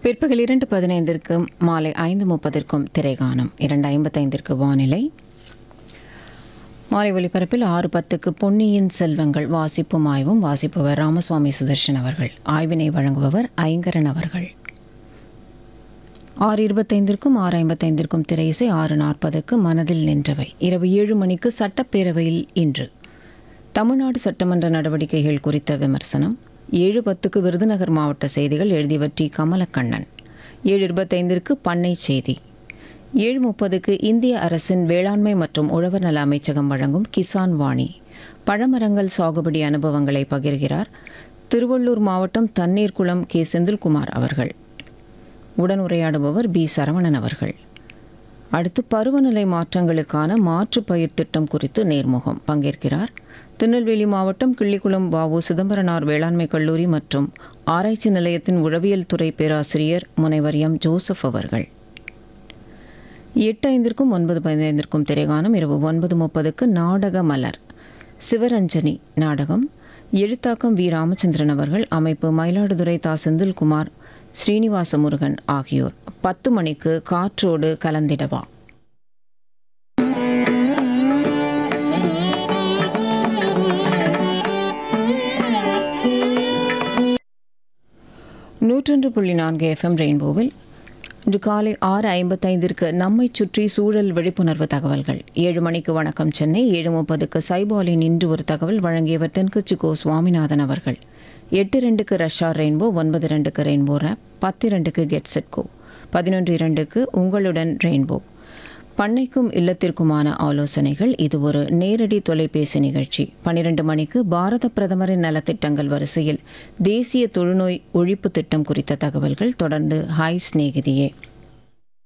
பிற்பகல் இரண்டு பதினைந்திற்கும் மாலை ஐந்து முப்பதிற்கும் திரைகானம் இரண்டு ஐம்பத்தைந்திற்கு வானிலை மாலை ஒலிபரப்பில் ஆறு பத்துக்கு பொன்னியின் செல்வங்கள் வாசிப்பும் ஆய்வும் வாசிப்பவர் ராமசுவாமி சுதர்ஷன் அவர்கள் ஆய்வினை வழங்குபவர் ஐங்கரன் அவர்கள் ஆறு இருபத்தைந்திற்கும் ஆறு ஐம்பத்தைந்திற்கும் திரையிசை ஆறு நாற்பதுக்கு மனதில் நின்றவை இரவு ஏழு மணிக்கு சட்டப்பேரவையில் இன்று தமிழ்நாடு சட்டமன்ற நடவடிக்கைகள் குறித்த விமர்சனம் ஏழு பத்துக்கு விருதுநகர் மாவட்ட செய்திகள் எழுதியவர் டி கமலக்கண்ணன் ஏழு இருபத்தைந்திற்கு பண்ணை செய்தி ஏழு முப்பதுக்கு இந்திய அரசின் வேளாண்மை மற்றும் உழவர் நல அமைச்சகம் வழங்கும் கிசான் வாணி பழமரங்கள் சாகுபடி அனுபவங்களை பகிர்கிறார் திருவள்ளூர் மாவட்டம் தண்ணீர்குளம் கே செந்தில்குமார் அவர்கள் உடன் உரையாடுபவர் பி சரவணன் அவர்கள் அடுத்து பருவநிலை மாற்றங்களுக்கான மாற்று பயிர் திட்டம் குறித்து நேர்முகம் பங்கேற்கிறார் திருநெல்வேலி மாவட்டம் கிள்ளிக்குளம் வாவு சிதம்பரனார் வேளாண்மை கல்லூரி மற்றும் ஆராய்ச்சி நிலையத்தின் உழவியல் துறை பேராசிரியர் முனைவர் எம் ஜோசப் அவர்கள் எட்டு ஐந்திற்கும் ஒன்பது பதினைந்திற்கும் திரைகானம் இரவு ஒன்பது முப்பதுக்கு நாடக மலர் சிவரஞ்சனி நாடகம் எழுத்தாக்கம் வி ராமச்சந்திரன் அவர்கள் அமைப்பு மயிலாடுதுறை தா செந்தில்குமார் ஸ்ரீனிவாச முருகன் ஆகியோர் பத்து மணிக்கு காற்றோடு கலந்திடவா நூற்றொன்று புள்ளி நான்கு எஃப்எம் ரெயின்போவில் இன்று காலை ஆறு ஐம்பத்தைந்திற்கு நம்மை சுற்றி சூழல் விழிப்புணர்வு தகவல்கள் ஏழு மணிக்கு வணக்கம் சென்னை ஏழு முப்பதுக்கு சைபாலின் இன்று ஒரு தகவல் வழங்கியவர் தென்கட்சி கோ சுவாமிநாதன் அவர்கள் எட்டு ரெண்டுக்கு ரஷ்யா ரெயின்போ ஒன்பது ரெண்டுக்கு ரெயின்போ ரேப் பத்து ரெண்டுக்கு கெட் செட் கோ பதினொன்று இரண்டுக்கு உங்களுடன் ரெயின்போ பண்ணைக்கும் இல்லத்திற்குமான ஆலோசனைகள் இது ஒரு நேரடி தொலைபேசி நிகழ்ச்சி பன்னிரண்டு மணிக்கு பாரத பிரதமரின் நலத்திட்டங்கள் வரிசையில் தேசிய தொழுநோய் ஒழிப்பு திட்டம் குறித்த தகவல்கள் தொடர்ந்து ஹாய் சிநேகிதியே